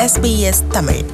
SBS Tamil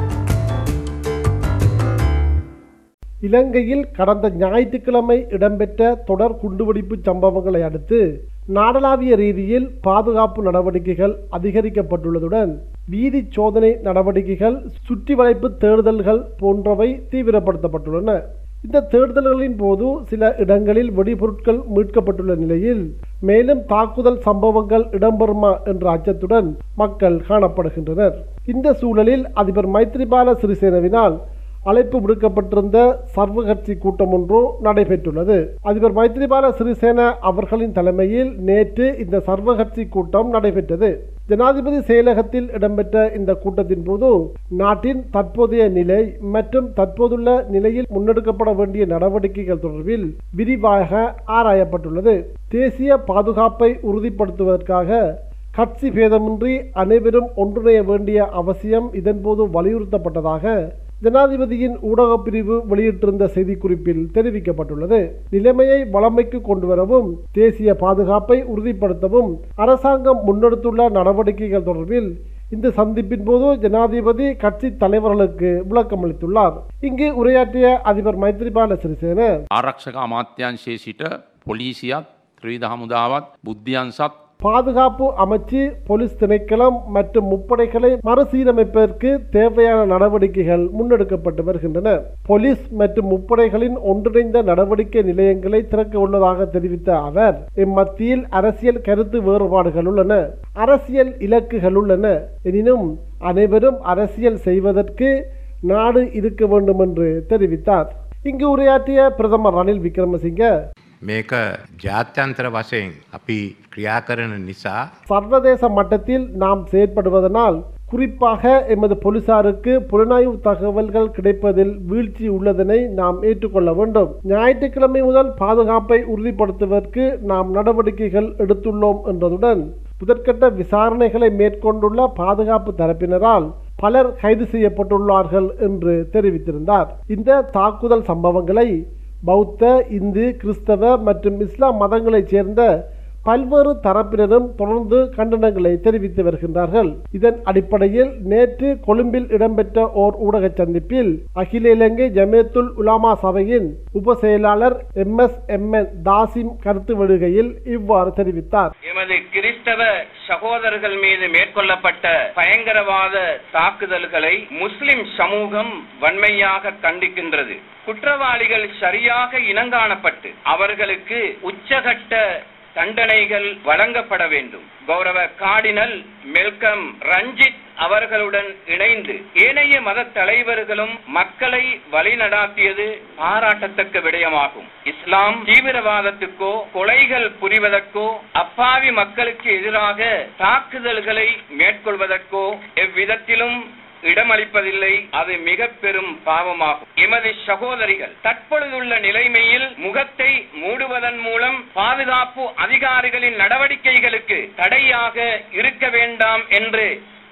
இலங்கையில் கடந்த ஞாயிற்றுக்கிழமை இடம்பெற்ற தொடர் குண்டுவெடிப்பு சம்பவங்களை அடுத்து நாடளாவிய ரீதியில் பாதுகாப்பு நடவடிக்கைகள் அதிகரிக்கப்பட்டுள்ளதுடன் வீதி சோதனை நடவடிக்கைகள் சுற்றி வளைப்பு தேடுதல்கள் போன்றவை தீவிரப்படுத்தப்பட்டுள்ளன இந்த தேடுதல்களின் போது சில இடங்களில் வெடிபொருட்கள் மீட்கப்பட்டுள்ள நிலையில் மேலும் தாக்குதல் சம்பவங்கள் இடம்பெறுமா என்ற அச்சத்துடன் மக்கள் காணப்படுகின்றனர் இந்த சூழலில் அதிபர் மைத்ரிபால சிறிசேனவினால் அழைப்பு விடுக்கப்பட்டிருந்த சர்வகட்சி கூட்டம் ஒன்று நடைபெற்றுள்ளது அதிபர் மைத்ரிபால சிறிசேன அவர்களின் தலைமையில் நேற்று இந்த சர்வகட்சி கூட்டம் நடைபெற்றது ஜனாதிபதி செயலகத்தில் இடம்பெற்ற இந்த கூட்டத்தின் போது நாட்டின் தற்போதைய நிலை மற்றும் தற்போதுள்ள நிலையில் முன்னெடுக்கப்பட வேண்டிய நடவடிக்கைகள் தொடர்பில் விரிவாக ஆராயப்பட்டுள்ளது தேசிய பாதுகாப்பை உறுதிப்படுத்துவதற்காக கட்சி பேதமின்றி அனைவரும் ஒன்றிணைய வேண்டிய அவசியம் இதன்போது வலியுறுத்தப்பட்டதாக ஜனாதிபதியின் ஊடகப் பிரிவு வெளியிட்டிருந்த செய்திக்குறிப்பில் தெரிவிக்கப்பட்டுள்ளது நிலைமையை வளமைக்கு கொண்டுவரவும் தேசிய பாதுகாப்பை உறுதிப்படுத்தவும் அரசாங்கம் முன்னெடுத்துள்ள நடவடிக்கைகள் தொடர்பில் இந்த சந்திப்பின் போது ஜனாதிபதி கட்சி தலைவர்களுக்கு விளக்கமளித்துள்ளார் இங்கு உரையாற்றிய அதிபர் மைத்ரிபால சிறிசேன ආරක්ෂක අමාත්‍යංශයේ සිට පොලිසියත් ත්‍රීද හමුදාවත් බුද්ධියන්සත් பாதுகாப்பு அமைச்சு போலீஸ் திணைக்களம் மற்றும் முப்படைகளை மறுசீரமைப்பதற்கு தேவையான நடவடிக்கைகள் முன்னெடுக்கப்பட்டு வருகின்றன போலீஸ் மற்றும் முப்படைகளின் ஒன்றிணைந்த நடவடிக்கை நிலையங்களை திறக்க உள்ளதாக தெரிவித்த அவர் இம்மத்தியில் அரசியல் கருத்து வேறுபாடுகள் உள்ளன அரசியல் இலக்குகள் உள்ளன எனினும் அனைவரும் அரசியல் செய்வதற்கு நாடு இருக்க வேண்டும் என்று தெரிவித்தார் இங்கு உரையாற்றிய பிரதமர் ரணில் விக்ரமசிங்க මේක ජාත්‍යන්තර වශයෙන් අපි ක්‍රියා කරන නිසා சர்வதேச மட்டத்தில் நாம் செயற்படுவதனால் குறிப்பாக எமது போலீசாருக்கு புலனாய்வு தகவல்கள் கிடைப்பதில் வீழ்ச்சி உள்ளதனை நாம் ஏற்றுக்கொள்ள வேண்டும் ஞாயிற்றுக்கிழமை முதல் பாதுகாப்பை உறுதிப்படுத்துவதற்கு நாம் நடவடிக்கைகள் எடுத்துள்ளோம் என்றதுடன் முதற்கட்ட விசாரணைகளை மேற்கொண்டுள்ள பாதுகாப்பு தரப்பினரால் பலர் கைது செய்யப்பட்டுள்ளார்கள் என்று தெரிவித்திருந்தார் இந்த தாக்குதல் சம்பவங்களை பௌத்த இந்து கிறிஸ்தவ மற்றும் இஸ்லாம் மதங்களைச் சேர்ந்த பல்வேறு தரப்பினரும் தொடர்ந்து கண்டனங்களை தெரிவித்து வருகின்றார்கள் இதன் அடிப்படையில் நேற்று கொழும்பில் இடம்பெற்ற ஓர் ஊடக சந்திப்பில் அகில இலங்கை ஜமேத்துல் உலாமா சபையின் உப செயலாளர் M S M N Thasim கருத்து வெளிகையில் இவ்வாறு தெரிவித்தார் எமது கிறிஸ்தவ சகோதரர்கள் மீது மேற்கொள்ளப்பட்ட பயங்கரவாத தாக்குதல்களை முஸ்லிம் சமூகம் வன்மையாக கண்டிக்கின்றது குற்றவாளிகள் சரியாக இனங்காணப்பட்டு அவர்களுக்கு உச்சகட்ட தண்டனைகள் வழங்கப்பட வேண்டும் கௌரவ கார்டினல் மெல்கம் ரஞ்சித் அவர்களுடன் இணைந்து ஏனைய மத தலைவர்களும் மக்களை வழிநடாத்தியது பாராட்டத்தக்க விடயமாகும் இஸ்லாம் தீவிரவாதத்துக்கோ கொலைகள் புரிவதற்கோ அப்பாவி மக்களுக்கு எதிராக தாக்குதல்களை மேற்கொள்வதற்கோ எவ்விதத்திலும் இடமளிப்பதில்லை அது மிக பெரும் பாவமாகும் எமது சகோதரிகள் தற்பொழுதுள்ள நிலைமையில் முகத்தை மூடுவதன் மூலம் பாதுகாப்பு அதிகாரிகளின் நடவடிக்கைகளுக்கு தடையாக இருக்க வேண்டாம் என்று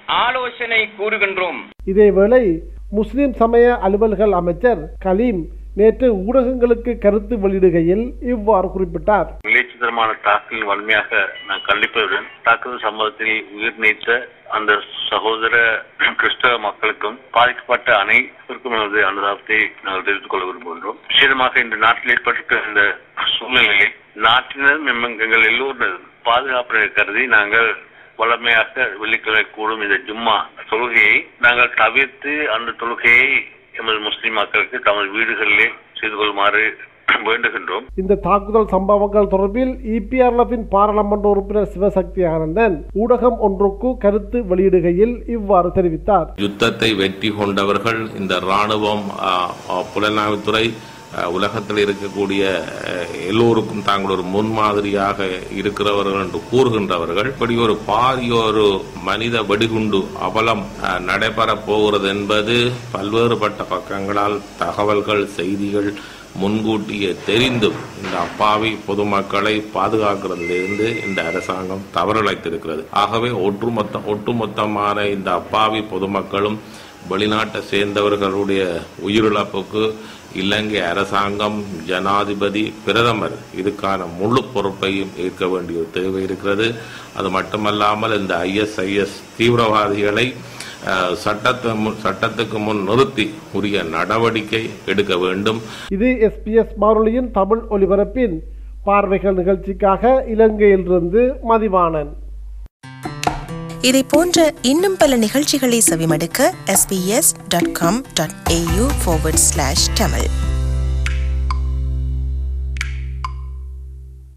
ஆலோசனை கூறுகின்றோம் இதேவேளை முஸ்லிம் சமய அலுவல்கள் அமைச்சர் கலீம் நேற்று ஊடகங்களுக்கு கருத்து வெளியிடுகையில் இவ்வாறு குறிப்பிட்டார் விளைச்சிதரமான தாக்கலின் வலிமையாக நான் கண்டிப்பதுடன் தாக்குதல் சம்பவத்தில் உயிர் நீத்த அந்த சகோதர கிறிஸ்தவ மக்களுக்கும் பாதிக்கப்பட்ட அனைவருக்கும் எனது அனுதாபத்தை நாங்கள் தெரிவித்துக் கொள்ள விரும்புகின்றோம் விசேஷமாக இந்த நாட்டில் ஏற்பட்டிருக்கிற இந்த சூழ்நிலையில் நாட்டினர் எங்கள் எல்லோரும் பாதுகாப்பினை கருதி நாங்கள் வளமையாக வெள்ளிக்கிழமை கூடும் இந்த ஜும்மா தொழுகையை நாங்கள் தவிர்த்து அந்த தொழுகையை எமது முஸ்லிம் மக்களுக்கு தமது வீடுகளிலே செய்து கொள்ளுமாறு வேண்டுகின்றோம் இந்த தாக்குதல் சம்பவங்கள் தொடர்பில் இபிஆர்எஃபின் பாராளுமன்ற உறுப்பினர் சிவசக்தி ஆனந்தன் ஊடகம் ஒன்றுக்கு கருத்து வெளியிடுகையில் இவ்வாறு தெரிவித்தார் யுத்தத்தை வெற்றி கொண்டவர்கள் இந்த இராணுவம் ஆ, ஆ, புலனாய்வுத்துறை ஆ, உலகத்தில் இருக்கக்கூடிய ஆ, எல்லோருக்கும் தாங்கள் ஒரு முன்மாதிரியாக இருக்கிறவர்கள் என்று கூறுகின்றவர்கள் இப்படி ஒரு பாரிய ஒரு மனித வெடிகுண்டு அவலம் ஆ, நடைபெறப் போகிறது என்பது பல்வேறுபட்ட பக்கங்களால் தகவல்கள் செய்திகள் முன்கூட்டியே தெரிந்தும் இந்த அப்பாவி பொதுமக்களை பாதுகாக்கிறதிலிருந்து இந்த அரசாங்கம் தவறிழைத்திருக்கிறது ஆகவே ஒட்டுமொத்த ஒட்டுமொத்தமான இந்த அப்பாவி பொதுமக்களும் வெளிநாட்டை சேர்ந்தவர்களுடைய உயிரிழப்புக்கு இலங்கை அரசாங்கம் ஜனாதிபதி பிரதமர் இதுக்கான முழு பொறுப்பையும் ஏற்க வேண்டிய ஒரு தேவை இருக்கிறது அது மட்டுமல்லாமல் இந்த ஐஎஸ்ஐஎஸ் தீவிரவாதிகளை அஹ், சட்டத்தை முன் சட்டத்துக்கு முன் நிறுத்தி உரிய நடவடிக்கை எடுக்க வேண்டும் இது எஸ்பிஎஸ் வானொலியின் தமிழ் ஒலிபரப்பின் பார்வைகள் நிகழ்ச்சிக்காக இலங்கையிலிருந்து மதிவாணன் இதை போன்ற இன்னும் பல நிகழ்ச்சிகளை செவிமடுக்க sbs.com.au forward slash tamil